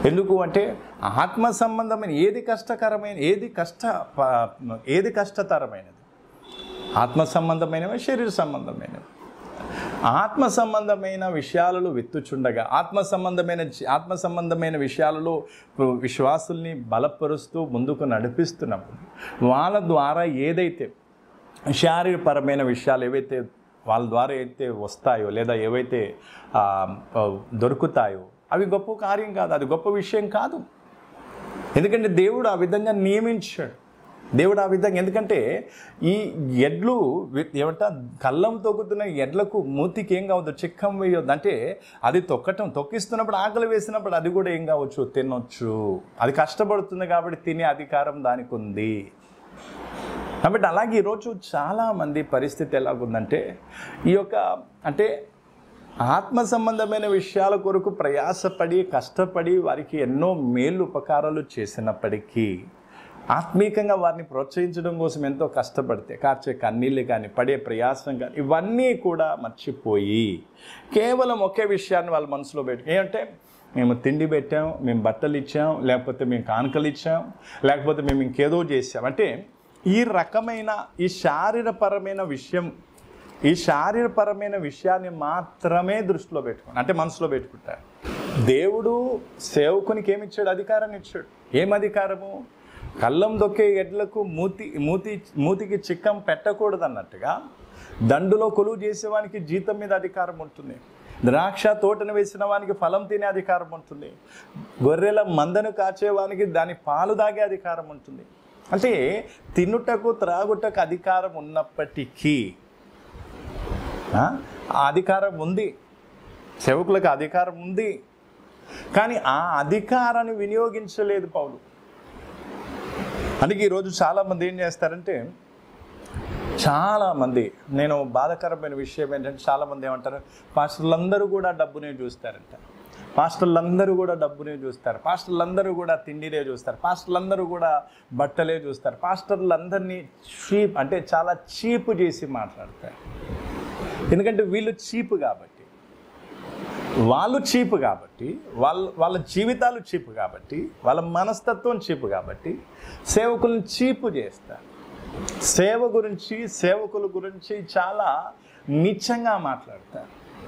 ఎందుకు అంటే ఆత్మ సంబంధమైన ఏది కష్టకరమైన ఏది కష్ట ప- ఏది కష్టతరమైనది ఆత్మ సంబంధమైనవి శరీర సంబంధమైనవి ఆత్మ సంబంధమైన విషయాలలో వెత్తుచుండగా ఆత్మ సంబంధమైన ఆత్మ సంబంధమైన విషయాలలో విశ్వాసుల్ని బలపరుస్తూ ముందుకు నడిపిస్తున్నప్పుడు వాళ్ళ ద్వారా ఏదైతే శారీరపరమైన విషయాలు ఏవైతే వాళ్ళ ద్వారా అయితే వస్తాయో లేదా ఏవైతే ఆ, ఆ, దొరుకుతాయో అవి గొప్ప కార్యం కాదు అది గొప్ప విషయం కాదు ఎందుకంటే దేవుడు ఆ విధంగా నియమించాడు దేవుడు ఆ విధంగా ఎందుకంటే ఈ ఎడ్లు వి- ఏమంట కళ్ళం తొక్కుతున్న ఎడ్లకు మూతికి ఏం కావద్దు చిక్కం వేయొద్దు అంటే అది తొక్కటం తొక్కిస్తున్నప్పుడు ఆకలి వేసినప్పుడు అది కూడా ఏం కావచ్చు తినొచ్చు అది కష్టపడుతుంది కాబట్టి తినే అధికారం దానికి ఉంది కాబట్టి అలాగే ఈరోజు చాలామంది పరిస్థితి ఎలాగుందంటే ఈ యొక్క అంటే ఆత్మ సంబంధమైన విషయాల కొరకు ప్రయాసపడి కష్టపడి వారికి ఎన్నో మేలు ఉపకారాలు చేసినప్పటికీ ఆత్మీకంగా వారిని ప్రోత్సహించడం కోసం ఎంతో కష్టపడితే కార్చే కన్నీళ్ళు కానీ పడే ప్రయాసం కానీ ఇవన్నీ కూడా మర్చిపోయి కేవలం ఒకే విషయాన్ని వాళ్ళ మనసులో పెట్టి ఏంటంటే మేము తిండి పెట్టాం మేము బట్టలు ఇచ్చాం లేకపోతే మేము కానుకలు ఇచ్చాం లేకపోతే మేము ఇంకేదో చేసాం అంటే ఈ రకమైన ఈ శారీరపరమైన విషయం ఈ శారీరపరమైన విషయాన్ని మాత్రమే దృష్టిలో పెట్టుకుని అంటే మనసులో పెట్టుకుంటారు దేవుడు సేవకునికి ఏమి ఇచ్చాడు అధికారాన్ని ఇచ్చాడు ఏం అధికారము కళ్ళం దొక్కే ఎడ్లకు మూతి మూతి మూతికి చిక్కం పెట్టకూడదు అన్నట్టుగా దండులో కొలువు చేసేవానికి జీతం మీద అధికారం ఉంటుంది ద్రాక్ష తోటను వేసిన వానికి ఫలం తినే అధికారం ఉంటుంది గొర్రెల మందను కాచేవానికి దాని పాలు దాగే అధికారం ఉంటుంది అంటే తినుటకు త్రాగుటకు అధికారం ఉన్నప్పటికీ ఆ ఆ అధికారం ఉంది సేవకులకు అధికారం ఉంది కానీ ఆ అధికారాన్ని వినియోగించలేదు పౌలు అందుకే ఈరోజు చాలామంది ఏం చేస్తారంటే చాలామంది నేను బాధాకరమైన విషయం ఏంటంటే చాలామంది ఏమంటారు పాస్టర్లందరూ కూడా డబ్బునే చూస్తారంట పాస్టర్లందరూ కూడా డబ్బునే చూస్తారు పాస్టర్లందరూ కూడా తిండినే చూస్తారు పాస్టర్లందరూ కూడా బట్టలే చూస్తారు పాస్టర్లందరినీ చీప్ అంటే చాలా చీప్ చేసి మాట్లాడతారు ఎందుకంటే వీళ్ళు చీప్ కాబట్టి వాళ్ళు చీప్ కాబట్టి వాళ్ళ వాళ్ళ జీవితాలు చీప్ కాబట్టి వాళ్ళ మనస్తత్వం చీప్ కాబట్టి సేవకులను చీపు చేస్తారు సేవ గురించి సేవకుల గురించి చాలా నిత్యంగా మాట్లాడతారు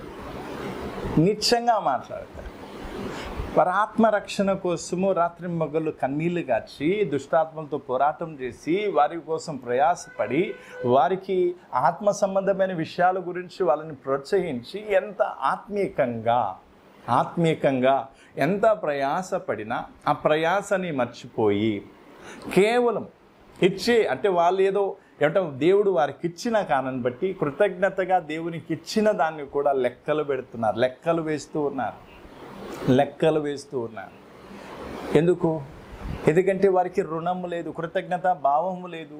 నిత్యంగా మాట్లాడతారు వారి ఆత్మరక్షణ కోసము రాత్రి మగళ్ళు కన్నీళ్లు గార్చి దుష్టాత్మలతో పోరాటం చేసి వారి కోసం ప్రయాసపడి వారికి ఆత్మ సంబంధమైన విషయాల గురించి వాళ్ళని ప్రోత్సహించి ఎంత ఆత్మీయంగా ఆత్మీయంగా ఎంత ప్రయాసపడినా ఆ ప్రయాసని మర్చిపోయి కేవలం ఇచ్చే అంటే వాళ్ళు ఏదో ఏమంటే దేవుడు వారికి ఇచ్చిన కారణం బట్టి కృతజ్ఞతగా దేవునికి ఇచ్చిన దాన్ని కూడా లెక్కలు పెడుతున్నారు లెక్కలు వేస్తూ ఉన్నారు లెక్కలు వేస్తూ ఉన్నారు ఎందుకు ఎందుకంటే వారికి రుణం లేదు కృతజ్ఞత భావం లేదు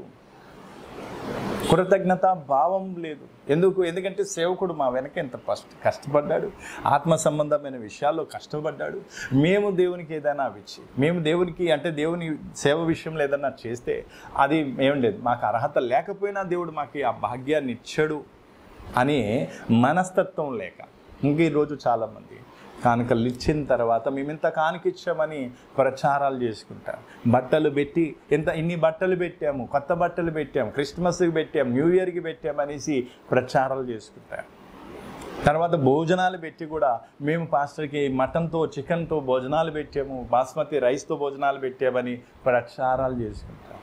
కృతజ్ఞత భావం లేదు ఎందుకు ఎందుకంటే సేవకుడు మా వెనక ఎంత కష్ట కష్టపడ్డాడు ఆత్మ సంబంధమైన విషయాల్లో కష్టపడ్డాడు మేము దేవునికి ఏదైనా ఇచ్చి మేము దేవునికి అంటే దేవుని సేవ విషయంలో ఏదైనా చేస్తే అది ఏం లేదు మాకు అర్హత లేకపోయినా దేవుడు మాకు ఆ భాగ్యాన్ని ఇచ్చాడు అనే మనస్తత్వం లేక ఇంక ఈరోజు చాలామంది కానుకలు ఇచ్చిన తర్వాత మేము ఇంత కానుకిచ్చామని ప్రచారాలు చేసుకుంటాం బట్టలు పెట్టి ఎంత ఇన్ని బట్టలు పెట్టాము కొత్త బట్టలు పెట్టాము క్రిస్మస్కి పెట్టాము న్యూ ఇయర్కి పెట్టాము అనేసి ప్రచారాలు చేసుకుంటాం తర్వాత భోజనాలు పెట్టి కూడా మేము పాస్టర్కి మటన్తో చికెన్తో భోజనాలు పెట్టాము బాస్మతి రైస్తో భోజనాలు పెట్టామని ప్రచారాలు చేసుకుంటాం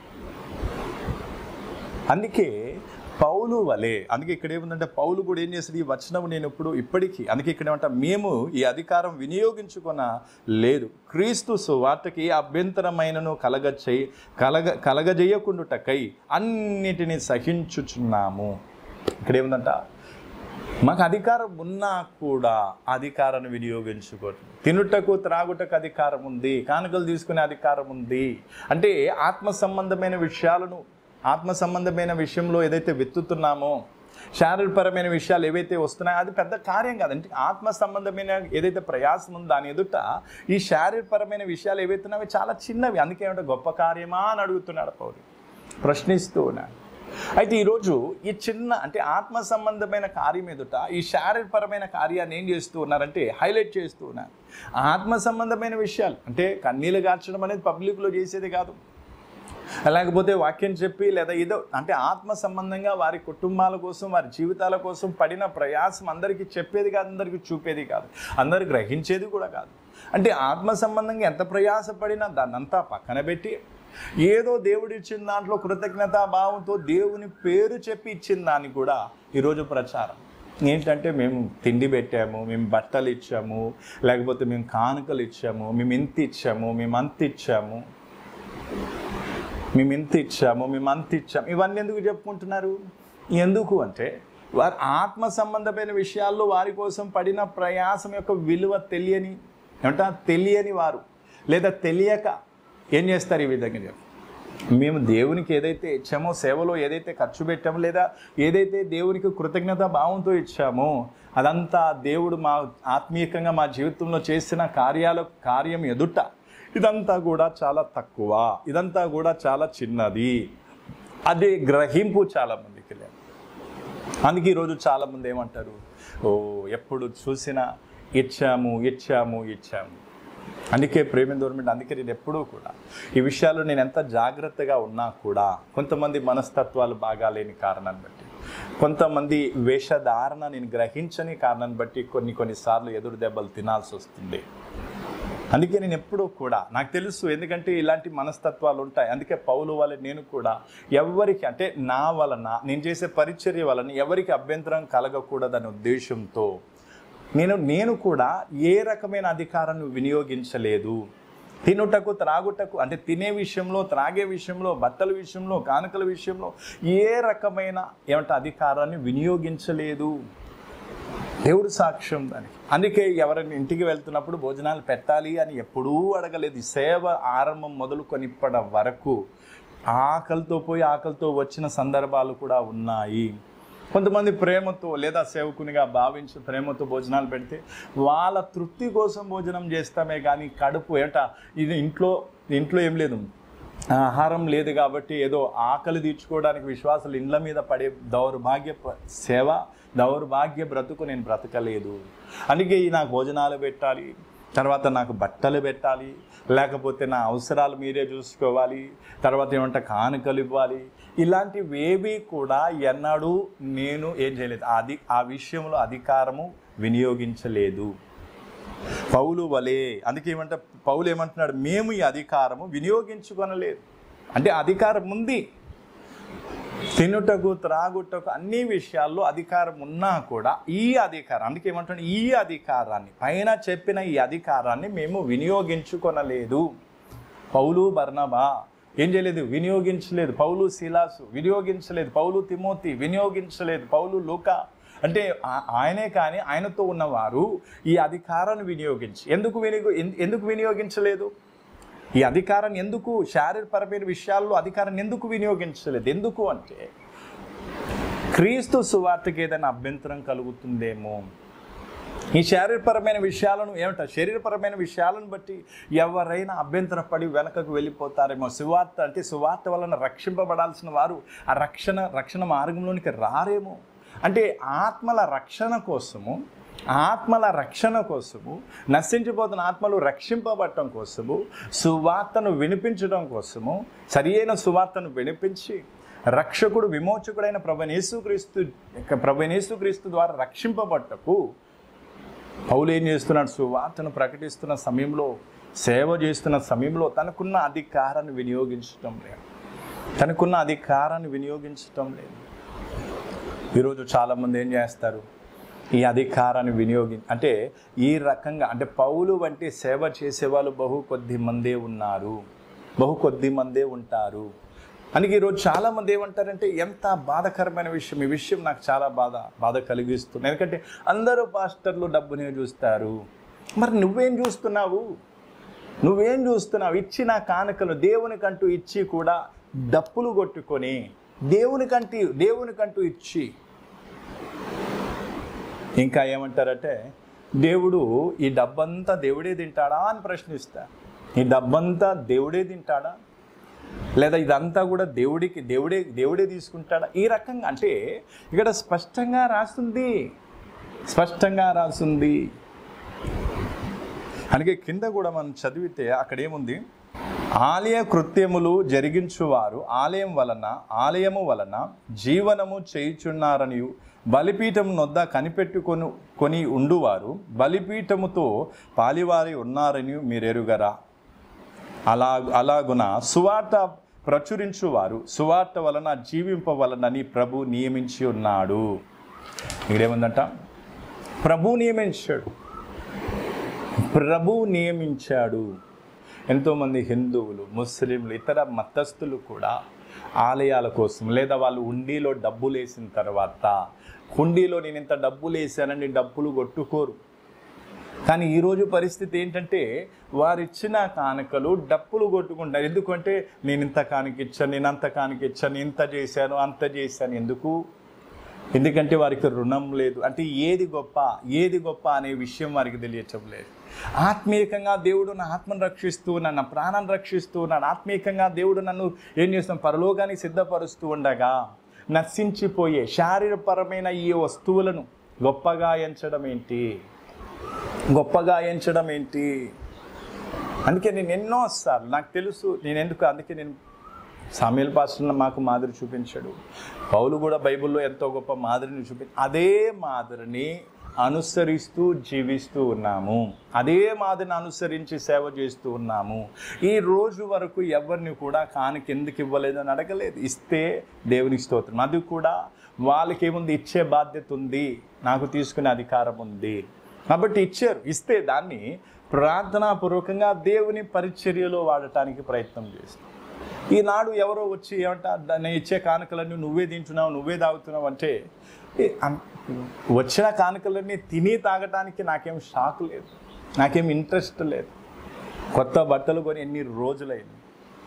అందుకే పౌలు వలే అందుకే ఇక్కడ ఏముందంటే పౌలు కూడా ఏం చేస్తుంది ఈ వచనం నేను ఇప్పుడు ఇప్పటికీ అందుకే ఇక్కడ ఏమంటా మేము ఈ అధికారం వినియోగించుకున్న లేదు క్రీస్తు సువార్తకి ఏ అభ్యంతరమైనను కలగ చేయి కలగ కలగజేయకుండుటకై అన్నిటినీ సహించుచున్నాము ఇక్కడ ఏముందంట మాకు అధికారం ఉన్నా కూడా అధికారాన్ని వినియోగించుకోవటం తినుటకు త్రాగుటకు అధికారం ఉంది కానుకలు తీసుకునే అధికారం ఉంది అంటే ఆత్మ సంబంధమైన విషయాలను ఆత్మ సంబంధమైన విషయంలో ఏదైతే వెతుతున్నామో శారీరపరమైన విషయాలు ఏవైతే వస్తున్నాయో అది పెద్ద కార్యం కాదంటే ఆత్మ సంబంధమైన ఏదైతే ప్రయాసం ఉందో దాని ఎదుట ఈ శారీరపరమైన విషయాలు ఏవైతే ఉన్నాయో చాలా చిన్నవి అందుకే ఏమంటే గొప్ప కార్యమా అని అడుగుతున్నాడు పౌరు ప్రశ్నిస్తూ ఉన్నాడు అయితే ఈరోజు ఈ చిన్న అంటే ఆత్మ సంబంధమైన కార్యం ఎదుట ఈ శారీరపరమైన కార్యాన్ని ఏం చేస్తూ ఉన్నారంటే హైలైట్ చేస్తూ ఉన్నారు ఆత్మ సంబంధమైన విషయాలు అంటే కన్నీళ్ళు గార్చడం అనేది పబ్లిక్లో చేసేది కాదు లేకపోతే వాక్యం చెప్పి లేదా ఏదో అంటే ఆత్మ సంబంధంగా వారి కుటుంబాల కోసం వారి జీవితాల కోసం పడిన ప్రయాసం అందరికీ చెప్పేది కాదు అందరికీ చూపేది కాదు అందరు గ్రహించేది కూడా కాదు అంటే ఆత్మ సంబంధంగా ఎంత ప్రయాసపడినా దాన్నంతా పక్కన పెట్టి ఏదో దేవుడు ఇచ్చిన దాంట్లో కృతజ్ఞతా భావంతో దేవుని పేరు చెప్పి ఇచ్చిన దాన్ని కూడా ఈరోజు ప్రచారం ఏంటంటే మేము తిండి పెట్టాము మేము బట్టలు ఇచ్చాము లేకపోతే మేము కానుకలు ఇచ్చాము మేము ఇంత ఇచ్చాము మేము అంత ఇచ్చాము మేము ఇంత ఇచ్చాము మేము అంత ఇచ్చాము ఇవన్నీ ఎందుకు చెప్పుకుంటున్నారు ఎందుకు అంటే వారి ఆత్మ సంబంధమైన విషయాల్లో వారి కోసం పడిన ప్రయాసం యొక్క విలువ తెలియని ఏమంటా తెలియని వారు లేదా తెలియక ఏం చేస్తారు ఈ విధంగా చెప్పు మేము దేవునికి ఏదైతే ఇచ్చామో సేవలో ఏదైతే ఖర్చు పెట్టామో లేదా ఏదైతే దేవునికి కృతజ్ఞత భావంతో ఇచ్చామో అదంతా దేవుడు మా ఆత్మీయంగా మా జీవితంలో చేసిన కార్యాల కార్యం ఎదుట ఇదంతా కూడా చాలా తక్కువ ఇదంతా కూడా చాలా చిన్నది అది గ్రహింపు చాలా మందికి లేదు అందుకే ఈరోజు చాలామంది ఏమంటారు ఓ ఎప్పుడు చూసినా ఇచ్చాము ఇచ్చాము ఇచ్చాము అందుకే ప్రేమ గవర్నమెంట్ అందుకే నేను ఎప్పుడూ కూడా ఈ విషయాల్లో నేను ఎంత జాగ్రత్తగా ఉన్నా కూడా కొంతమంది మనస్తత్వాలు బాగాలేని కారణాన్ని బట్టి కొంతమంది వేషధారణ నేను గ్రహించని కారణాన్ని బట్టి కొన్ని కొన్నిసార్లు ఎదురు దెబ్బలు తినాల్సి వస్తుంది అందుకే నేను ఎప్పుడూ కూడా నాకు తెలుసు ఎందుకంటే ఇలాంటి మనస్తత్వాలు ఉంటాయి అందుకే పౌలు వల్ల నేను కూడా ఎవరికి అంటే నా వలన నేను చేసే పరిచర్య వలన ఎవరికి అభ్యంతరం కలగకూడదనే ఉద్దేశంతో నేను నేను కూడా ఏ రకమైన అధికారాన్ని వినియోగించలేదు తినుటకు త్రాగుటకు అంటే తినే విషయంలో త్రాగే విషయంలో బట్టల విషయంలో కానుకల విషయంలో ఏ రకమైన ఏమంటే అధికారాన్ని వినియోగించలేదు దేవుడు సాక్ష్యం దానికి అందుకే ఎవరైనా ఇంటికి వెళ్తున్నప్పుడు భోజనాలు పెట్టాలి అని ఎప్పుడూ అడగలేదు ఈ సేవ ఆరంభం మొదలుకొని ఇప్పటి వరకు ఆకలితో పోయి ఆకలితో వచ్చిన సందర్భాలు కూడా ఉన్నాయి కొంతమంది ప్రేమతో లేదా సేవకునిగా భావించి ప్రేమతో భోజనాలు పెడితే వాళ్ళ తృప్తి కోసం భోజనం చేస్తామే కానీ కడుపు ఏంట ఇది ఇంట్లో ఇంట్లో ఏం లేదు ఆహారం లేదు కాబట్టి ఏదో ఆకలి తీర్చుకోవడానికి విశ్వాసాలు ఇండ్ల మీద పడే దౌర్భాగ్య ప- సేవ దౌర్భాగ్య బ్రతుకు నేను బ్రతకలేదు అందుకే ఈ నాకు భోజనాలు పెట్టాలి తర్వాత నాకు బట్టలు పెట్టాలి లేకపోతే నా అవసరాలు మీరే చూసుకోవాలి తర్వాత ఏమంటే కానుకలు ఇవ్వాలి ఇలాంటివేవి కూడా ఎన్నడూ నేను ఏం చేయలేదు అది ఆ విషయంలో అధికారము వినియోగించలేదు పౌలు వలే అందుకే ఏమంటే పౌలు ఏమంటున్నాడు మేము ఈ అధికారము వినియోగించుకొనలేదు అంటే అధికారం ఉంది తినుటకు త్రాగుటకు అన్ని విషయాల్లో అధికారం ఉన్నా కూడా ఈ అధికారం అందుకే ఏమంటున్నాడు ఈ అధికారాన్ని పైన చెప్పిన ఈ అధికారాన్ని మేము వినియోగించుకొనలేదు పౌలు బర్నబా ఏం చేయలేదు వినియోగించలేదు పౌలు శిలాసు వినియోగించలేదు పౌలు తిమోతి వినియోగించలేదు పౌలు లూకా అంటే ఆ- ఆయనే కానీ ఆయనతో ఉన్నవారు ఈ అధికారాన్ని వినియోగించి ఎందుకు వినియోగ ఎందు- ఎందుకు వినియోగించలేదు ఈ అధికారాన్ని ఎందుకు శారీరపరమైన విషయాల్లో అధికారాన్ని ఎందుకు వినియోగించలేదు ఎందుకు అంటే క్రీస్తు సువార్తకి ఏదైనా అభ్యంతరం కలుగుతుందేమో ఈ శారీరపరమైన విషయాలను ఏమంట శరీరపరమైన విషయాలను బట్టి ఎవరైనా అభ్యంతరపడి వెనకకు వెళ్ళిపోతారేమో సువార్త అంటే సువార్త వలన రక్షింపబడాల్సిన వారు ఆ రక్షణ రక్షణ మార్గంలోనికి రారేమో అంటే ఆత్మల రక్షణ కోసము ఆత్మల రక్షణ కోసము నశించిపోతున్న ఆత్మలు రక్షింపబడటం కోసము సువార్తను వినిపించడం కోసము సరియైన సువార్తను వినిపించి రక్షకుడు విమోచకుడైన ప్రభనేసుక్రీస్తు ప్రభనేసుక్రీస్తు ద్వారా రక్షింపబట్టకు పౌలు ఏం చేస్తున్నాడు సువార్తను ప్రకటిస్తున్న సమయంలో సేవ చేస్తున్న సమయంలో తనకున్న అధికారాన్ని వినియోగించటం లేదు తనకున్న అధికారాన్ని వినియోగించటం లేదు ఈరోజు చాలామంది ఏం చేస్తారు ఈ అధికారాన్ని వినియోగి అంటే ఈ రకంగా అంటే పౌలు వంటి సేవ చేసేవాళ్ళు బహు కొద్ది మందే ఉన్నారు బహు కొద్ది మందే ఉంటారు అందుకే ఈరోజు చాలామంది ఏమంటారంటే ఎంత బాధకరమైన విషయం ఈ విషయం నాకు చాలా బాధ బాధ కలిగిస్తుంది ఎందుకంటే అందరూ పాస్టర్లు డబ్బునే చూస్తారు మరి నువ్వేం చూస్తున్నావు నువ్వేం చూస్తున్నావు ఇచ్చిన కానుకలు దేవునికంటూ ఇచ్చి కూడా డప్పులు కొట్టుకొని దేవునికంటి దేవునికంటూ ఇచ్చి ఇంకా ఏమంటారంటే దేవుడు ఈ డబ్బంతా దేవుడే తింటాడా అని ప్రశ్నిస్తా ఈ డబ్బంతా దేవుడే తింటాడా లేదా ఇదంతా కూడా దేవుడికి దేవుడే దేవుడే తీసుకుంటాడా ఈ రకంగా అంటే ఇక్కడ స్పష్టంగా రాస్తుంది స్పష్టంగా రాస్తుంది అందుకే కింద కూడా మనం చదివితే అక్కడ ఏముంది ఆలయ కృత్యములు జరిగించువారు ఆలయం వలన ఆలయము వలన జీవనము చేయుచున్నారని బలిపీఠం నొద్ద కనిపెట్టుకొని కొని ఉండువారు బలిపీఠముతో పాలివారి ఉన్నారని మీరెరుగరా అలా అలాగున సువార్త ప్రచురించువారు సువార్త వలన జీవింపవలనని ప్రభు నియమించి ఉన్నాడు ఇక్కడేముందంట ప్రభు నియమించాడు ప్రభు నియమించాడు ఎంతోమంది హిందువులు ముస్లింలు ఇతర మతస్థులు కూడా ఆలయాల కోసం లేదా వాళ్ళు హుండీలో డబ్బులు వేసిన తర్వాత హుండీలో నేను ఇంత డబ్బులు వేసానని డబ్బులు కొట్టుకోరు కానీ ఈరోజు పరిస్థితి ఏంటంటే వారు ఇచ్చిన కానుకలు డప్పులు కొట్టుకుంటారు ఎందుకంటే నేను ఇంత కానుక ఇచ్చాను నేను అంత కానుక ఇచ్చాను ఇంత చేశాను అంత చేశాను ఎందుకు ఎందుకంటే వారికి రుణం లేదు అంటే ఏది గొప్ప ఏది గొప్ప అనే విషయం వారికి తెలియటం లేదు ఆత్మీయంగా దేవుడు నా ఆత్మను రక్షిస్తూ ఉన్నాడు నా ప్రాణాన్ని రక్షిస్తూ ఉన్నాడు ఆత్మీయంగా దేవుడు నన్ను ఏం చేస్తాం పరలోకానికి సిద్ధపరుస్తూ ఉండగా నశించిపోయే శారీరపరమైన ఈ వస్తువులను గొప్పగా ఎంచడం ఏంటి గొప్పగా ఎంచడం ఏంటి అందుకే నేను ఎన్నో సార్లు నాకు తెలుసు నేను ఎందుకు అందుకే నేను సామ్యుల పాస్టర్ మాకు మాదిరి చూపించాడు పౌలు కూడా బైబిల్లో ఎంతో గొప్ప మాదిరిని చూపి అదే మాదిరిని అనుసరిస్తూ జీవిస్తూ ఉన్నాము అదే మాదిరిని అనుసరించి సేవ చేస్తూ ఉన్నాము ఈ రోజు వరకు ఎవరిని కూడా కానుక ఎందుకు ఇవ్వలేదు అని అడగలేదు ఇస్తే దేవునికి స్తోత్రం అది కూడా వాళ్ళకి ఏముంది ఇచ్చే బాధ్యత ఉంది నాకు తీసుకునే అధికారం ఉంది కాబట్టి ఇచ్చారు ఇస్తే దాన్ని ప్రార్థనాపూర్వకంగా దేవుని పరిచర్యలో వాడటానికి ప్రయత్నం చేస్తాం ఈనాడు ఎవరో వచ్చి ఏమంట దాన్ని ఇచ్చే కానుకలన్నీ నువ్వే తింటున్నావు నువ్వే తాగుతున్నావు అంటే ఏ, అన్- వచ్చిన కానుకలన్నీ తిని తాగటానికి నాకేం షాక్ లేదు నాకేం ఇంట్రెస్ట్ లేదు కొత్త బట్టలు కొని ఎన్ని రోజులైంది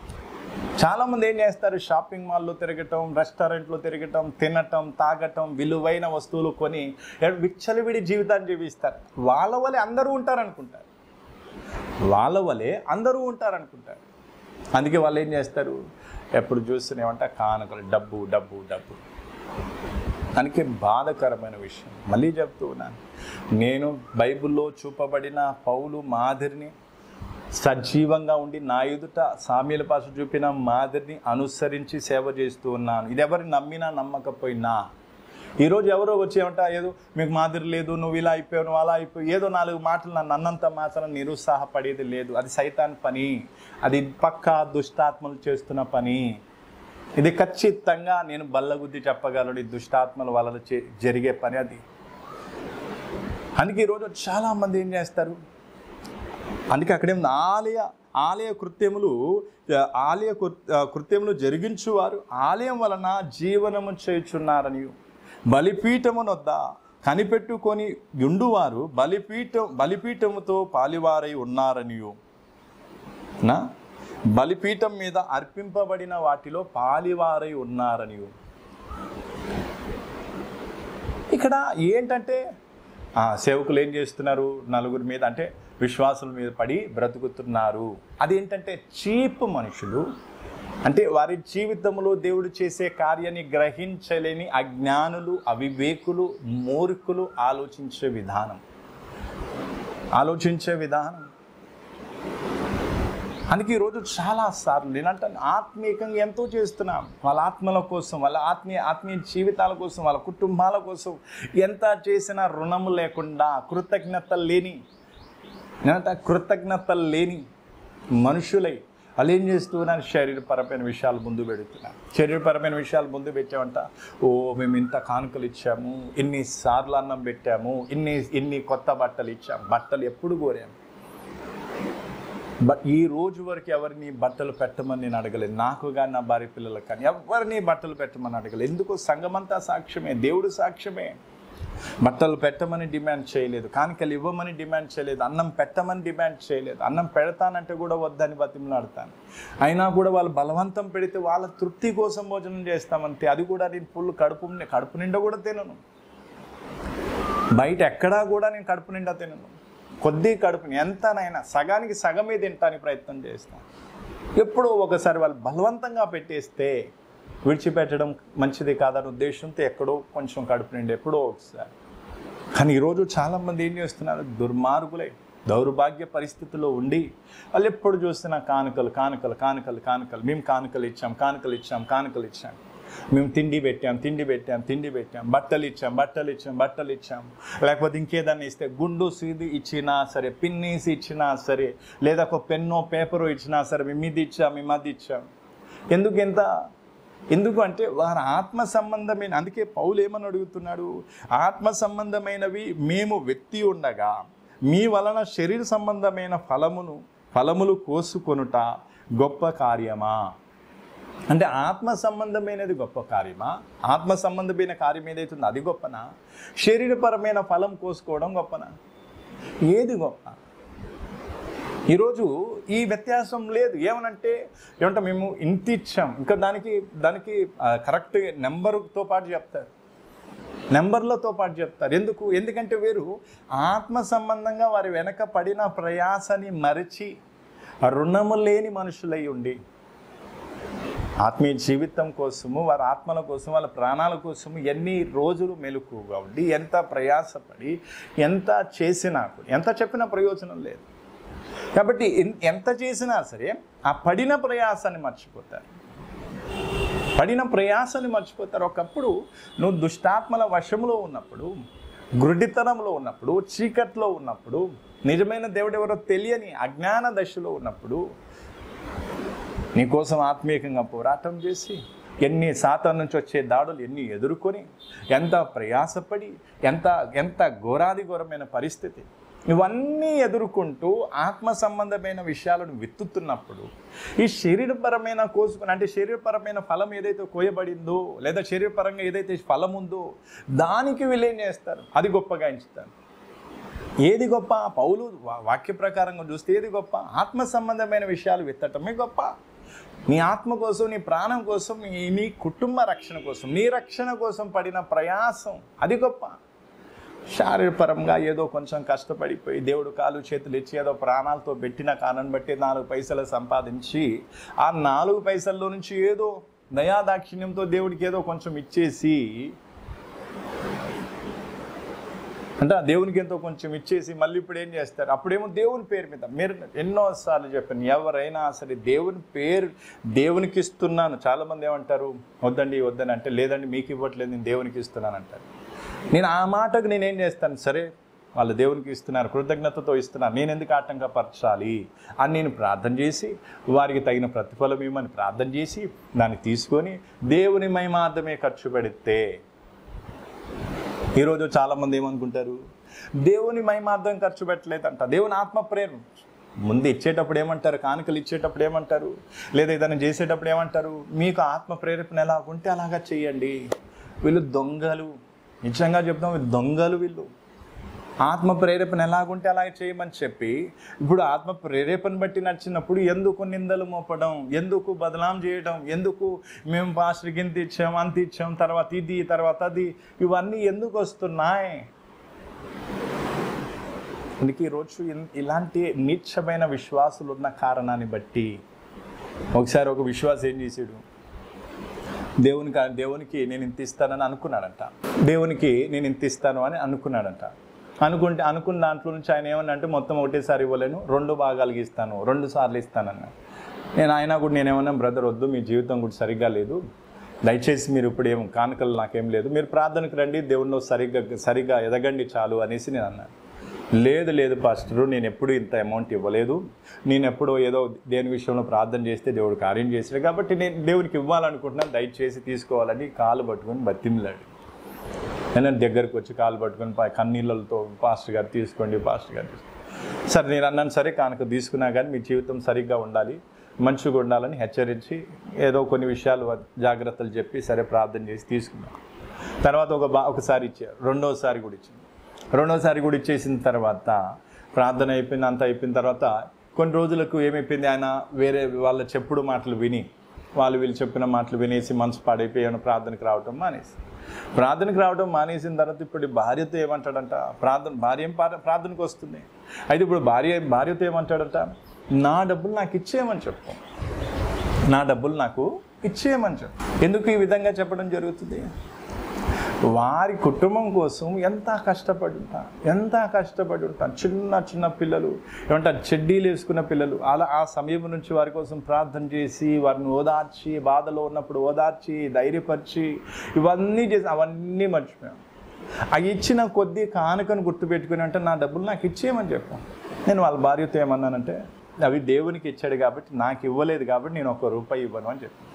చాలామంది ఏం చేస్తారు షాపింగ్ మాల్లో తిరగటం రెస్టారెంట్లో తిరగటం తినటం తాగటం విలువైన వస్తువులు కొని ఎ- విచ్చలవిడి జీవితాన్ని జీవిస్తారు వాళ్ళ వలె అందరూ ఉంటారనుకుంటారు వాళ్ళ వలె అందరూ ఉంటారనుకుంటారు అందుకే వాళ్ళు ఏం చేస్తారు ఎప్పుడు చూస్తూనేమంట కానుకలు డబ్బు డబ్బు డబ్బు అందుకే బాధకరమైన విషయం మళ్ళీ చెప్తూ ఉన్నాను నేను బైబిల్లో చూపబడిన పౌలు మాదిరిని సజీవంగా ఉండి నా ఎదుట సామ్యుల పాస చూపిన మాదిరిని అనుసరించి సేవ చేస్తూ ఉన్నాను ఇది ఎవరిని నమ్మినా నమ్మకపోయినా ఈరోజు ఎవరో వచ్చి ఏమంటా ఏదో మీకు మాదిరి లేదు నువ్వు ఇలా అయిపోయావు నువ్వు అలా అయిపోయావు ఏదో నాలుగు మాటలు నన్ను అన్నంత మాత్రం నిరుత్సాహపడేది లేదు అది సైతాన్ పని అది పక్కా దుష్టాత్మలు చేస్తున్న పని ఇది ఖచ్చితంగా నేను బల్లగుద్ది చెప్పగలను ఈ దుష్టాత్మల వలన చే- జరిగే పని అది అందుకే ఈరోజు చాలామంది ఏం చేస్తారు అందుకే అక్కడేం ఆలయ ఆలయ కృత్యములు ఆ, ఆలయ కృ- ఆ, కృత్యములు జరిగించువారు ఆలయం వలన జీవనము చేయుచున్నారని బలిపీఠమునొద్ద కనిపెట్టుకొని ఉండువారు బలిపీఠం బలిపీఠముతో పాలివారై ఉన్నారనియు నా బలిపీఠం మీద అర్పింపబడిన వాటిలో పాలివారై ఉన్నారనియు ఇక్కడ ఏంటంటే ఆ, సేవకులు ఏం చేస్తున్నారు నలుగురి మీద అంటే విశ్వాసుల మీద పడి బ్రతుకుతున్నారు అదేంటంటే చీప్ మనుషులు అంటే వారి జీవితంలో దేవుడు చేసే కార్యాన్ని గ్రహించలేని అజ్ఞానులు అవివేకులు మూర్ఖులు ఆలోచించే విధానం ఆలోచించే విధానం అందుకే ఈరోజు చాలా సార్లు నేనంటాను ఆత్మీయంగా ఎంతో చేస్తున్నాం వాళ్ళ ఆత్మల కోసం వాళ్ళ ఆత్మీయ ఆత్మీయ జీవితాల కోసం వాళ్ళ కుటుంబాల కోసం ఎంత చేసినా రుణము లేకుండా కృతజ్ఞత లేని నేనంట కృతజ్ఞత లేని మనుషులై వాళ్ళు ఏం చేస్తున్నారు శరీరపరమైన విషయాలు ముందు పెడుతున్నారు శరీరపరమైన విషయాలు ముందు పెట్టామంట ఓ మేము ఇంత కానుకలు ఇచ్చాము ఇన్ని సార్లు అన్నం పెట్టాము ఇన్ని ఇన్ని కొత్త బట్టలు ఇచ్చాము బట్టలు ఎప్పుడు కోరాము బట్ ఈ రోజు వరకు ఎవరిని బట్టలు పెట్టమని నేను అడగలేదు నాకు కానీ నా భార్య పిల్లలకు కానీ ఎవరిని బట్టలు పెట్టమని అడగలేదు ఎందుకు సంఘమంతా సాక్ష్యమే దేవుడు సాక్ష్యమే బట్టలు పెట్టమని డిమాండ్ చేయలేదు కానుకలు ఇవ్వమని డిమాండ్ చేయలేదు అన్నం పెట్టమని డిమాండ్ చేయలేదు అన్నం పెడతానంటే కూడా వద్దని బతిమలాడతాను అయినా కూడా వాళ్ళు బలవంతం పెడితే వాళ్ళ తృప్తి కోసం భోజనం చేస్తామంతే అది కూడా నేను ఫుల్ కడుపు కడుపు నిండా కూడా తినను బయట ఎక్కడా కూడా నేను కడుపు నిండా తినను కొద్ది కడుపుని ఎంతనైనా సగానికి సగమే తినటానికి ప్రయత్నం చేస్తాను ఎప్పుడో ఒకసారి వాళ్ళు బలవంతంగా పెట్టేస్తే విడిచిపెట్టడం మంచిది కాదనే ఉద్దేశంతో ఎక్కడో కొంచెం కడుపు నిండి ఎప్పుడో ఒకసారి కానీ ఈరోజు చాలామంది ఏం చేస్తున్నారు దుర్మార్గులై దౌర్భాగ్య పరిస్థితిలో ఉండి వాళ్ళు ఎప్పుడు చూస్తున్నా కానుకలు కానుకలు కానుకలు కానుకలు మేము కానుకలు ఇచ్చాం కానుకలు ఇచ్చాం కానుకలు ఇచ్చాం మేము తిండి పెట్టాం తిండి పెట్టాం తిండి పెట్టాం బట్టలు ఇచ్చాం బట్టలు ఇచ్చాం బట్టలు ఇచ్చాం లేకపోతే ఇంకేదన్నా ఇస్తే గుండు సీది ఇచ్చినా సరే పిన్నీసి ఇచ్చినా సరే లేదా ఒక పెన్నో పేపరో ఇచ్చినా సరే మేము ఇది ఇచ్చాం మేము అది ఇచ్చాం ఎందుకు ఎంత ఎందుకు అంటే వారి ఆత్మ సంబంధమైన అందుకే పౌలు ఏమని అడుగుతున్నాడు ఆత్మ సంబంధమైనవి మేము వ్యక్తి ఉండగా మీ వలన శరీర సంబంధమైన ఫలమును ఫలములు కోసుకొనుట గొప్ప కార్యమా అంటే ఆత్మ సంబంధమైనది గొప్ప కార్యమా ఆత్మ సంబంధమైన కార్యం ఏదైతుందో అది గొప్పనా శరీరపరమైన ఫలం కోసుకోవడం గొప్పనా ఏది గొప్ప ఈరోజు ఈ వ్యత్యాసం లేదు ఏమనంటే ఏమంటే మేము ఇంత ఇచ్చాం ఇంకా దానికి దానికి ఆ, కరెక్ట్ నెంబర్తో పాటు చెప్తారు నెంబర్లతో పాటు చెప్తారు ఎందుకు ఎందుకంటే వీరు ఆత్మ సంబంధంగా వారి వెనక పడిన ప్రయాసని మరిచి రుణము లేని మనుషులై ఉండి ఆత్మీయ జీవితం కోసము వారి ఆత్మల కోసం వాళ్ళ ప్రాణాల కోసము ఎన్ని రోజులు మెలకుగా ఉండి ఎంత ప్రయాసపడి ఎంత చేసినా కూడా ఎంత చెప్పినా ప్రయోజనం లేదు కాబట్టి ఎన్- ఎంత చేసినా సరే ఆ పడిన ప్రయాసాన్ని మర్చిపోతారు పడిన ప్రయాసాన్ని మర్చిపోతారు ఒకప్పుడు నువ్వు దుష్టాత్మల వశంలో ఉన్నప్పుడు గురుడితనంలో ఉన్నప్పుడు చీకట్లో ఉన్నప్పుడు నిజమైన దేవుడు ఎవరో తెలియని అజ్ఞాన దశలో ఉన్నప్పుడు నీకోసం ఆత్మీయంగా పోరాటం చేసి ఎన్ని సాతాన్ నుంచి వచ్చే దాడులు ఎన్ని ఎదుర్కొని ఎంత ప్రయాసపడి ఎంత ఎంత ఘోరాది ఘోరమైన పరిస్థితి ఇవన్నీ ఎదుర్కొంటూ ఆత్మ సంబంధమైన విషయాలను విత్తుతున్నప్పుడు ఈ శరీరపరమైన కోసుకుని అంటే శరీరపరమైన ఫలం ఏదైతే కోయబడిందో లేదా శరీరపరంగా ఏదైతే ఫలం ఉందో దానికి వీళ్ళేం చేస్తారు అది గొప్పగా ఎంచుతారు ఏది గొప్ప పౌలు వా- వాక్య ప్రకారంగా చూస్తే ఏది గొప్ప ఆత్మ సంబంధమైన విషయాలు విత్తటమే గొప్ప నీ ఆత్మ కోసం నీ ప్రాణం కోసం నీ నీ కుటుంబ రక్షణ కోసం నీ రక్షణ కోసం పడిన ప్రయాసం అది గొప్ప శారీరపరంగా ఏదో కొంచెం కష్టపడిపోయి దేవుడు కాలు చేతులు ఇచ్చి ఏదో ప్రాణాలతో పెట్టిన కారణం బట్టి నాలుగు పైసలు సంపాదించి ఆ నాలుగు పైసల్లో నుంచి ఏదో దయాదాక్షిణ్యంతో దేవుడికి ఏదో కొంచెం ఇచ్చేసి అంటే ఆ దేవునికి ఎంతో కొంచెం ఇచ్చేసి మళ్ళీ ఇప్పుడు ఏం చేస్తారు అప్పుడేమో దేవుని పేరు మీద మీరు ఎన్నోసార్లు చెప్పాను ఎవరైనా సరే దేవుని పేరు దేవునికి ఇస్తున్నాను చాలామంది ఏమంటారు వద్దండి వద్దని అంటే లేదండి మీకు ఇవ్వట్లేదు నేను దేవునికి ఇస్తున్నాను అంటారు నేను ఆ మాటకు నేనేం చేస్తాను సరే వాళ్ళు దేవునికి ఇస్తున్నారు కృతజ్ఞతతో ఇస్తున్నారు నేను ఎందుకు ఆటంకపరచాలి అని నేను ప్రార్థన చేసి వారికి తగిన ప్రతిఫలం ఇవ్వమని ప్రార్థన చేసి దాన్ని తీసుకొని దేవుని మహిమార్థమే ఖర్చు పెడితే ఈరోజు చాలామంది ఏమనుకుంటారు దేవుని మహిమార్థం ఖర్చు పెట్టలేదంట దేవుని ఆత్మ ప్రేరణ ముందు ఇచ్చేటప్పుడు ఏమంటారు కానుకలు ఇచ్చేటప్పుడు ఏమంటారు లేదా ఏదైనా చేసేటప్పుడు ఏమంటారు మీకు ఆత్మ ప్రేరేపణ ఎలా ఉంటే అలాగా చేయండి వీళ్ళు దొంగలు నిజంగా చెప్తాం వీళ్ళు దొంగలు వీళ్ళు ఆత్మ ప్రేరేపణ ఎలాగుంటే అలాగే చేయమని చెప్పి ఇప్పుడు ఆత్మ ప్రేరేపణ బట్టి నచ్చినప్పుడు ఎందుకు నిందలు మోపడం ఎందుకు బదనాం చేయడం ఎందుకు మేము పాస్టర్కి ఇంత ఇచ్చాం అంత ఇచ్చాం తర్వాత ఇది తర్వాత అది ఇవన్నీ ఎందుకు వస్తున్నాయి అందుకే ఈరోజు ఇన్- ఇలాంటి నీచమైన విశ్వాసులు ఉన్న కారణాన్ని బట్టి ఒకసారి ఒక విశ్వాసం ఏం చేసాడు దేవునికి దేవునికి నేను ఇంత ఇస్తానని అనుకున్నాడంట దేవునికి నేను ఇంత ఇస్తాను అని అనుకున్నాడంట అనుకుంటే అనుకున్న దాంట్లో నుంచి ఆయన ఏమన్నా అంటే మొత్తం ఒకటేసారి ఇవ్వలేను రెండు భాగాలుగా ఇస్తాను రెండు సార్లు ఇస్తానన్న నేను ఆయన కూడా నేను ఏమన్నా బ్రదర్ వద్దు మీ జీవితం కూడా సరిగ్గా లేదు దయచేసి మీరు ఇప్పుడు ఏం కానుకలు నాకేం లేదు మీరు ప్రార్థనకు రండి దేవుణ్ణి సరిగ్గా సరిగ్గా ఎదగండి చాలు అనేసి నేను అన్నాను లేదు లేదు పాస్టరు నేను ఎప్పుడు ఇంత అమౌంట్ ఇవ్వలేదు నేను ఎప్పుడో ఏదో దేని విషయంలో ప్రార్థన చేస్తే దేవుడు కార్యం చేసాడు కాబట్టి నేను దేవునికి ఇవ్వాలనుకుంటున్నాను దయచేసి తీసుకోవాలని కాలు పట్టుకొని బతిమిలాడు నేను దగ్గరకు వచ్చి కాలు పట్టుకొని పా- కన్నీళ్ళతో పాస్టర్ గారు తీసుకోండి పాస్టర్ గారు తీసుకోండి సరే నేను అన్నాను సరే కానుక తీసుకున్నా కానీ మీ జీవితం సరిగ్గా ఉండాలి మంచిగా ఉండాలని హెచ్చరించి ఏదో కొన్ని విషయాలు జాగ్రత్తలు చెప్పి సరే ప్రార్థన చేసి తీసుకున్నాను తర్వాత ఒక బా ఒకసారి ఇచ్చారు రెండోసారి కూడా ఇచ్చింది రెండోసారి కూడా ఇచ్చేసిన తర్వాత ప్రార్థన అయిపోయింది అంతా అయిపోయిన తర్వాత కొన్ని రోజులకు ఏమైపోయింది ఆయన వేరే వాళ్ళ చెప్పుడు మాటలు విని వాళ్ళు వీళ్ళు చెప్పిన మాటలు వినేసి మనసు పాడైపోయి ఏమైనా ప్రార్థనకు రావటం మానేసి ప్రార్థనకు రావడం మానేసిన తర్వాత ఇప్పుడు ఈ భార్యతో ఏమంటాడంట ప్రార్థన భార్య ఏం పార- ప్రార్థనకు వస్తుంది అయితే ఇప్పుడు భార్య భార్యతో ఏమంటాడంట నా డబ్బులు నాకు ఇచ్చేయమని చెప్పు నా డబ్బులు నాకు ఇచ్చేయమని చెప్పు ఎందుకు ఈ విధంగా చెప్పడం జరుగుతుంది వారి కుటుంబం కోసం ఎంత కష్టపడి ఉంటా ఎంత కష్టపడి ఉంటాను చిన్న చిన్న పిల్లలు ఏమంటారు చెడ్డీలు వేసుకున్న పిల్లలు అలా ఆ సమయం నుంచి వారి కోసం ప్రార్థన చేసి వారిని ఓదార్చి బాధలో ఉన్నప్పుడు ఓదార్చి ధైర్యపరిచి ఇవన్నీ చేసి అవన్నీ మర్చిపోయాం అవి ఇచ్చిన కొద్ది కానుకను గుర్తుపెట్టుకుని అంటే నా డబ్బులు నాకు ఇచ్చేయమని చెప్పాను నేను వాళ్ళ భార్యతో ఏమన్నానంటే అవి దేవునికి ఇచ్చాడు కాబట్టి నాకు ఇవ్వలేదు కాబట్టి నేను ఒక రూపాయి ఇవ్వను అని చెప్పాను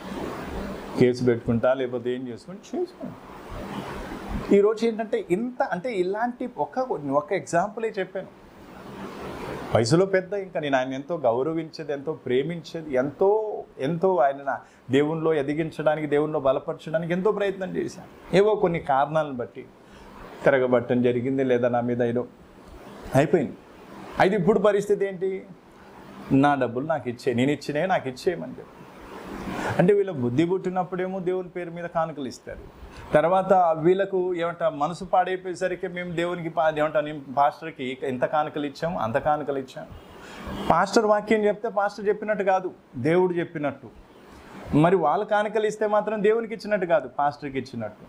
కేసు పెట్టుకుంటా లేకపోతే ఏం చేసుకుని చేసుకోండి ఈరోజు ఏంటంటే ఇంత అంటే ఇలాంటి ఒక ఒక ఎగ్జాంపులే చెప్పాను వయసులో పెద్ద ఇంకా నేను ఆయన ఎంతో గౌరవించేది ఎంతో ప్రేమించేది ఎంతో ఎంతో ఆయన నా దేవుణ్ణిలో ఎదిగించడానికి దేవుణ్ణిలో బలపరచడానికి ఎంతో ప్రయత్నం చేశాను ఏవో కొన్ని కారణాలను బట్టి తిరగబట్టడం జరిగింది లేదా నా మీద ఏదో అయిపోయింది అయితే ఇప్పుడు పరిస్థితి ఏంటి నా డబ్బులు నాకు ఇచ్చే నేను ఇచ్చినే నాకు ఇచ్చేయమని చెప్పి అంటే వీళ్ళ బుద్ధి పుట్టినప్పుడేమో దేవుని పేరు మీద కానుకలు ఇస్తారు తర్వాత వీళ్ళకు ఏమంటా మనసు పాడైపోయేసరికి మేము దేవునికి పా ఏమంటా నేను పాస్టర్కి ఎంత కానుకలు ఇచ్చాము అంత కానుకలు ఇచ్చాం పాస్టర్ వాక్యం చెప్తే పాస్టర్ చెప్పినట్టు కాదు దేవుడు చెప్పినట్టు మరి వాళ్ళ కానుకలు ఇస్తే మాత్రం దేవునికి ఇచ్చినట్టు కాదు పాస్టర్కి ఇచ్చినట్టు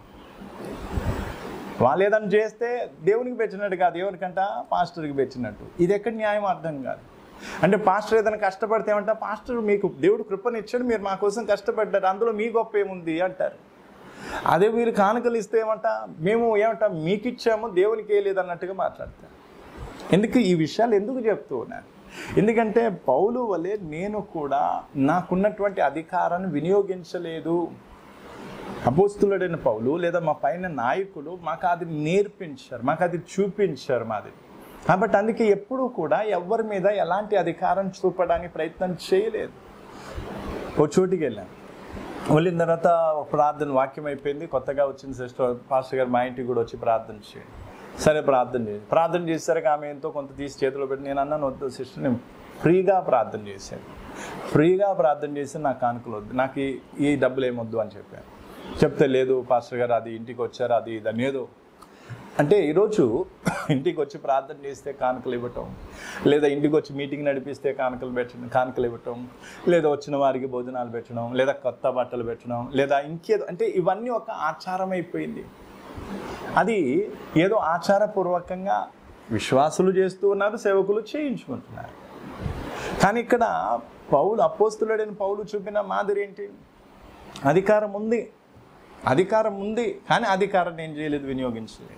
వాళ్ళు ఏదైనా చేస్తే దేవునికి పెట్టినట్టు కాదు ఎవరికంట పాస్టర్కి పెట్టినట్టు ఇది ఎక్కడ న్యాయం అర్థం కాదు అంటే పాస్టర్ ఏదైనా కష్టపడితే ఏమంటా పాస్టర్ మీకు దేవుడు కృపనిచ్చాడు మీరు మా కోసం కష్టపడ్డారు అందులో మీ గొప్ప ఏముంది అంటారు అదే మీరు కానుకలు ఇస్తే ఏమంట మేము ఏమంటా మీకు ఇచ్చాము దేవునికి ఏ లేదన్నట్టుగా మాట్లాడతారు ఎందుకు ఈ విషయాలు ఎందుకు చెప్తూ ఉన్నాను ఎందుకంటే పౌలు వలె నేను కూడా నాకున్నటువంటి అధికారాన్ని వినియోగించలేదు అపోస్తులుడైన పౌలు లేదా మా పైన నాయకుడు మాకు అది నేర్పించారు మాకు అది చూపించారు మాది కాబట్టి అందుకే ఎప్పుడూ కూడా ఎవరి మీద ఎలాంటి అధికారం చూపడానికి ప్రయత్నం చేయలేదు ఓ చోటికి వెళ్ళాను వెళ్ళిన తర్వాత ఒక ప్రార్థన వాక్యం అయిపోయింది కొత్తగా వచ్చిన సిస్టర్ పాస్టర్ గారు మా ఇంటికి కూడా వచ్చి ప్రార్థన చేయండి సరే ప్రార్థన చేయండి ప్రార్థన చేసేసరికి ఆమె ఎంతో కొంత తీసి చేతిలో పెట్టి నేను అన్నాను వద్దు సిస్టర్ నేను ఫ్రీగా ప్రార్థన చేశాను ఫ్రీగా ప్రార్థన చేసి నాకు కానుకలు వద్దు నాకు ఈ ఈ డబ్బులు ఏమొద్దు అని చెప్పాను చెప్తే లేదు పాస్టర్ గారు అది ఇంటికి వచ్చారు అది దాని ఏదో అంటే ఈరోజు ఇంటికి వచ్చి ప్రార్థన చేస్తే కానుకలు ఇవ్వటం లేదా ఇంటికి వచ్చి మీటింగ్ నడిపిస్తే కానుకలు పెట్టడం కానుకలు ఇవ్వటం లేదా వచ్చిన వారికి భోజనాలు పెట్టడం లేదా కొత్త బట్టలు పెట్టడం లేదా ఇంకేదో అంటే ఇవన్నీ ఒక ఆచారం అయిపోయింది అది ఏదో ఆచారపూర్వకంగా విశ్వాసులు చేస్తూ ఉన్నారు సేవకులు చేయించుకుంటున్నారు కానీ ఇక్కడ పౌలు అపోస్తులుడైన పౌలు చూపిన మాదిరి ఏంటి అధికారం ఉంది అధికారం ఉంది కానీ అధికారం ఏం చేయలేదు వినియోగించలేదు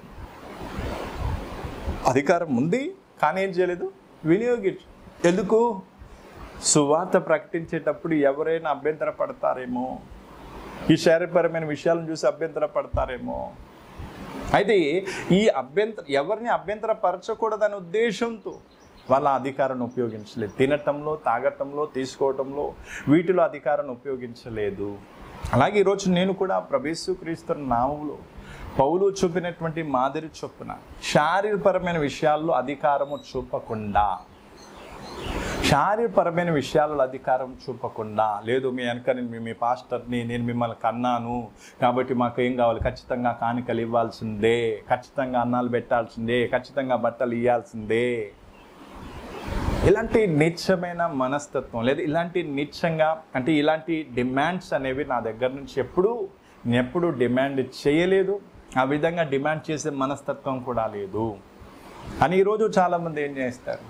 అధికారం ఉంది కానీ ఏం చేయలేదు వినియోగించు ఎందుకు సువార్త ప్రకటించేటప్పుడు ఎవరైనా అభ్యంతర పడతారేమో ఈ శారీరపరమైన విషయాలను చూసి అభ్యంతర పడతారేమో అయితే ఈ అభ్యంతర ఎవరిని అభ్యంతరపరచకూడదనే ఉద్దేశంతో వాళ్ళ అధికారాన్ని ఉపయోగించలేదు తినటంలో తాగటంలో తీసుకోవటంలో వీటిలో అధికారాన్ని ఉపయోగించలేదు అలాగే ఈరోజు నేను కూడా ప్రభేసు క్రీస్తు నామంలో పౌలు చూపినటువంటి మాదిరి చొప్పున శారీరపరమైన విషయాల్లో అధికారము చూపకుండా శారీరపరమైన విషయాలలో అధికారం చూపకుండా లేదు మీ వెనక నేను మీ- మీ పాస్టర్ని నేను మిమ్మల్ని కన్నాను కాబట్టి మాకు ఏం కావాలి ఖచ్చితంగా కానుకలు ఇవ్వాల్సిందే ఖచ్చితంగా అన్నాలు పెట్టాల్సిందే ఖచ్చితంగా బట్టలు ఇవ్వాల్సిందే ఇలాంటి నిత్యమైన మనస్తత్వం లేదా ఇలాంటి నిత్యంగా అంటే ఇలాంటి డిమాండ్స్ అనేవి నా దగ్గర నుంచి ఎప్పుడూ నేను ఎప్పుడూ డిమాండ్ చేయలేదు ఆ విధంగా డిమాండ్ చేసే మనస్తత్వం కూడా లేదు అని ఈరోజు చాలామంది ఏం చేస్తారు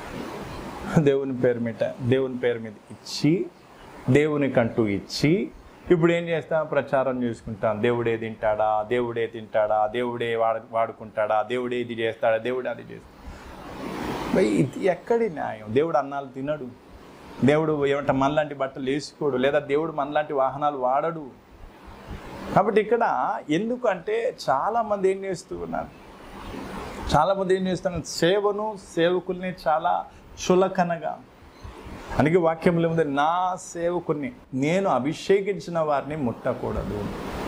దేవుని పేరు మీద దేవుని పేరు మీద ఇచ్చి దేవునికంటూ ఇచ్చి ఇప్పుడు ఏం చేస్తాం ప్రచారం చేసుకుంటాం దేవుడే తింటాడా దేవుడే తింటాడా దేవుడే వాడ వాడుకుంటాడా దేవుడే ఇది చేస్తాడా దేవుడే అది చేస్తాడా భయ్ ఇది ఎక్కడి న్యాయం దేవుడు అన్నాలు తినడు దేవుడు ఏమంట మనలాంటి బట్టలు వేసుకోడు లేదా దేవుడు మనలాంటి వాహనాలు వాడడు కాబట్టి ఇక్కడ ఎందుకంటే చాలామంది ఏం చేస్తూ ఉన్నారు చాలామంది ఏం చేస్తున్నారు సేవను సేవకుల్ని చాలా చులకనగా అందుకే వాక్యంలో ఉంది నా సేవకుని నేను అభిషేకించిన వారిని ముట్టకూడదు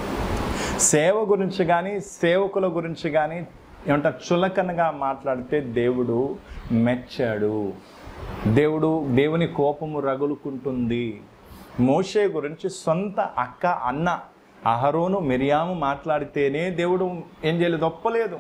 సేవ గురించి కానీ సేవకుల గురించి కానీ ఏమంటారు చులకనగా మాట్లాడితే దేవుడు మెచ్చాడు దేవుడు దేవుని కోపము రగులుకుంటుంది మోషే గురించి సొంత అక్క అన్న అహరోను మిరియాము మాట్లాడితేనే దేవుడు ఏం చేయలేదు ఒప్పలేదు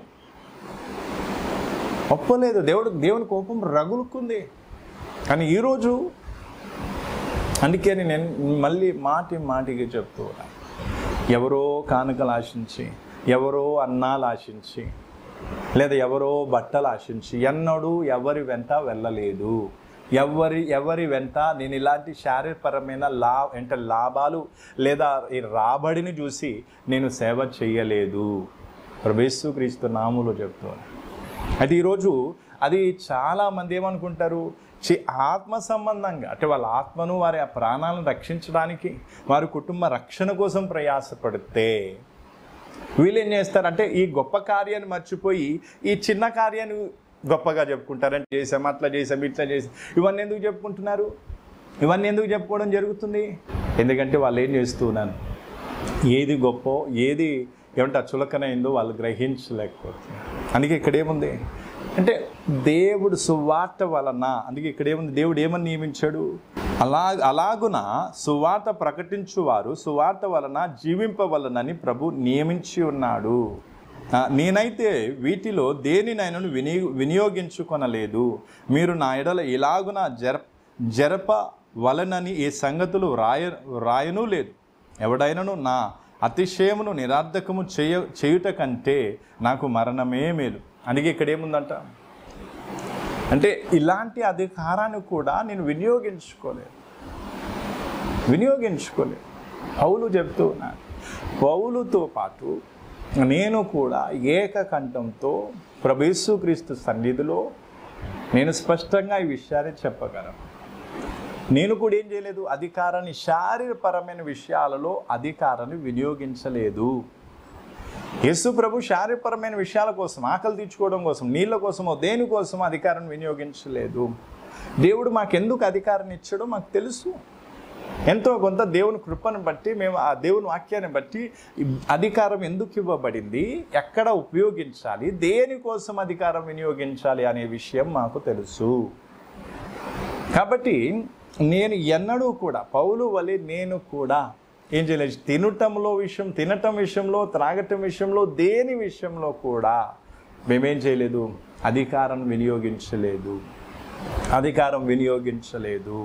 ఒప్పలేదు దేవుడు దేవుని కోపం రగులుకుంది కానీ ఈరోజు అందుకని నేను మళ్ళీ మాటి మాటికి చెప్తూ ఉన్నాను ఎవరో కానుకలు ఆశించి ఎవరో అన్నాలు ఆశించి లేదా ఎవరో బట్టలు ఆశించి ఎన్నడూ ఎవరి వెంట వెళ్ళలేదు ఎవరి ఎవరి వెంట నేను ఇలాంటి శారీరపరమైన లా అంటే లాభాలు లేదా ఈ రాబడిని చూసి నేను సేవ చేయలేదు ప్రభేసు క్రీస్తు నాములో చెప్తున్నాను అయితే ఈరోజు అది చాలామంది ఏమనుకుంటారు చి ఆత్మ సంబంధంగా అంటే వాళ్ళ ఆత్మను వారి ఆ ప్రాణాలను రక్షించడానికి వారి కుటుంబ రక్షణ కోసం ప్రయాసపడితే వీళ్ళు ఏం చేస్తారు అంటే ఈ గొప్ప కార్యాన్ని మర్చిపోయి ఈ చిన్న కార్యాన్ని గొప్పగా చెప్పుకుంటారంటే చేసాం అట్లా చేసాం ఇట్లా చేసాం ఇవన్నీ ఎందుకు చెప్పుకుంటున్నారు ఇవన్నీ ఎందుకు చెప్పుకోవడం జరుగుతుంది ఎందుకంటే వాళ్ళు ఏం చేస్తున్నాను ఏది గొప్ప ఏది ఏమంటే చులకనైందో వాళ్ళు గ్రహించలేకపోతున్నారు అందుకే ఇక్కడ ఏముంది అంటే దేవుడు సువార్త వలన అందుకే ఇక్కడ ఏముంది దేవుడు ఏమని నియమించాడు అలా అలాగున సువార్త ప్రకటించువారు సువార్త వలన జీవింపవలనని ప్రభు నియమించి ఉన్నాడు ఆ, నేనైతే వీటిలో దేనినైనా వినియో వినియోగించుకొనలేదు మీరు నా ఎడల ఇలాగున జర జరప వలనని ఈ సంగతులు రాయ రాయనూ లేదు ఎవడైనను నా అతిశయమును నిరార్థకము చేయ చేయుట కంటే నాకు మరణమే మేలు అందుకే ఇక్కడ ఏముందంట అంటే ఇలాంటి అధికారాన్ని కూడా నేను వినియోగించుకోలేదు వినియోగించుకోలేదు పౌలు చెప్తూ ఉన్నాను పౌలుతో పాటు నేను కూడా ఏకకంఠంతో ప్రభేసు క్రీస్తు సన్నిధిలో నేను స్పష్టంగా ఈ విషయాన్ని చెప్పగలను నేను కూడా ఏం చేయలేదు అధికారాన్ని శారీరపరమైన విషయాలలో అధికారాన్ని వినియోగించలేదు యేసు ప్రభు శారీరపరమైన విషయాల కోసం ఆకలి తీర్చుకోవడం కోసం నీళ్ళ కోసమో దేనికోసమో అధికారం వినియోగించలేదు దేవుడు మాకెందుకు అధికారాన్ని ఇచ్చాడో మాకు తెలుసు ఎంతో కొంత దేవుని కృపను బట్టి మేము ఆ దేవుని వాక్యాన్ని బట్టి ఈ అధికారం ఎందుకు ఇవ్వబడింది ఎక్కడ ఉపయోగించాలి దేనికోసం అధికారం వినియోగించాలి అనే విషయం మాకు తెలుసు కాబట్టి నేను ఎన్నడూ కూడా పౌలు వలె నేను కూడా ఏం చేయలేదు తినటంలో విషయం తినటం విషయంలో త్రాగటం విషయంలో దేని విషయంలో కూడా మేమేం చేయలేదు అధికారం వినియోగించలేదు అధికారం వినియోగించలేదు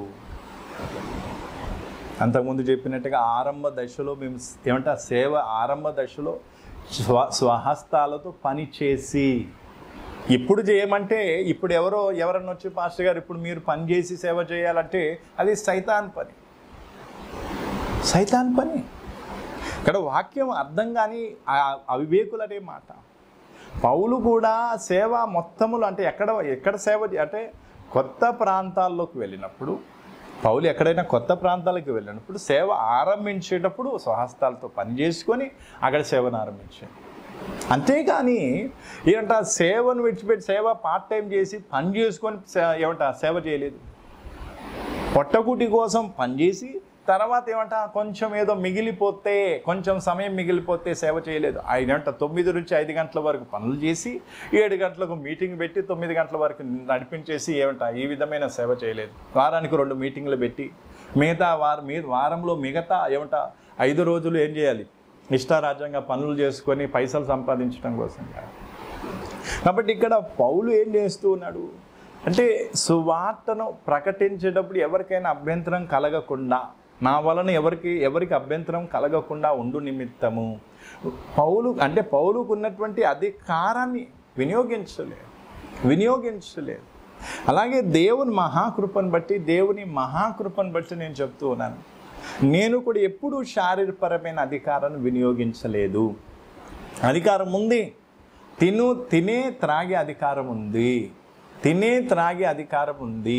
అంతకుముందు చెప్పినట్టుగా ఆరంభ దశలో మేము ఏమంటే ఆ సేవ ఆరంభ దశలో స్వ స్వహస్తాలతో పని చేసి ఇప్పుడు చేయమంటే ఇప్పుడు ఎవరో ఎవరన్నా వచ్చి పాస్టర్ గారు ఇప్పుడు మీరు పని చేసి సేవ చేయాలంటే అది సైతాన్ పని సైతాన్ పని ఇక్కడ వాక్యం అర్థం కాని ఆ అవివేకులనే మాట పౌలు కూడా సేవ మొత్తములు అంటే ఎక్కడ ఎక్కడ సేవ చే- అంటే కొత్త ప్రాంతాల్లోకి వెళ్ళినప్పుడు పౌలు ఎక్కడైనా కొత్త ప్రాంతాలకు వెళ్ళినప్పుడు సేవ ఆరంభించేటప్పుడు స్వహస్తాలతో పని చేసుకొని అక్కడ సేవను ఆరంభించాడు అంతేగాని ఏమంట సేవను విడిచిపెట్టి సేవ పార్ట్ టైం చేసి పని చేసుకొని సే- ఏమంట సేవ చేయలేదు పొట్టకుటి కోసం పనిచేసి తర్వాత ఏమంట కొంచెం ఏదో మిగిలిపోతే కొంచెం సమయం మిగిలిపోతే సేవ చేయలేదు ఆయన ఏమంట తొమ్మిది నుంచి ఐదు గంటల వరకు పనులు చేసి ఏడు గంటలకు మీటింగ్ పెట్టి తొమ్మిది గంటల వరకు నడిపించేసి ఏమంట ఈ విధమైన సేవ చేయలేదు వారానికి రెండు మీటింగ్లు పెట్టి మిగతా వార మీ వారంలో మిగతా ఏమంట ఐదు రోజులు ఏం చేయాలి ఇష్టారాజ్యంగా పనులు చేసుకొని పైసలు సంపాదించడం కోసం కాదు కాబట్టి ఇక్కడ పౌలు ఏం చేస్తూ ఉన్నాడు అంటే సువార్తను ప్రకటించేటప్పుడు ఎవరికైనా అభ్యంతరం కలగకుండా నా వలన ఎవరికి ఎవరికి అభ్యంతరం కలగకుండా ఉండు నిమిత్తము పౌలు అంటే పౌలుకు ఉన్నటువంటి అధికారాన్ని వినియోగించలేదు వినియోగించలేదు అలాగే దేవుని మహాకృపను బట్టి దేవుని మహాకృపను బట్టి నేను చెప్తూ ఉన్నాను నేను కూడా ఎప్పుడూ శారీరపరమైన అధికారాన్ని వినియోగించలేదు అధికారం ఉంది తిను తినే త్రాగే అధికారం ఉంది తినే త్రాగే అధికారం ఉంది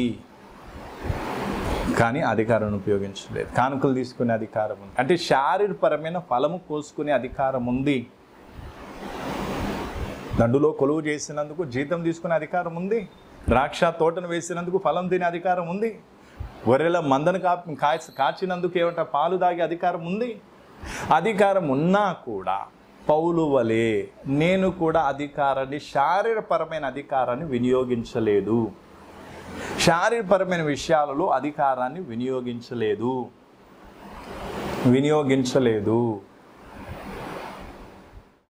కానీ అధికారం ఉపయోగించలేదు కానుకలు తీసుకునే అధికారం ఉంది అంటే శారీరపరమైన ఫలము కోసుకునే అధికారం ఉంది దండులో కొలువు చేసినందుకు జీతం తీసుకునే అధికారం ఉంది ద్రాక్ష తోటను వేసినందుకు ఫలం తినే అధికారం ఉంది గొర్రెల మందను కా కాచి కాచినందుకు ఏమంట పాలు తాగే అధికారం ఉంది అధికారం ఉన్నా కూడా పౌలు వలె నేను కూడా అధికారాన్ని శారీరపరమైన అధికారాన్ని వినియోగించలేదు శారీరపరమైన విషయాలలో అధికారాన్ని వినియోగించలేదు వినియోగించలేదు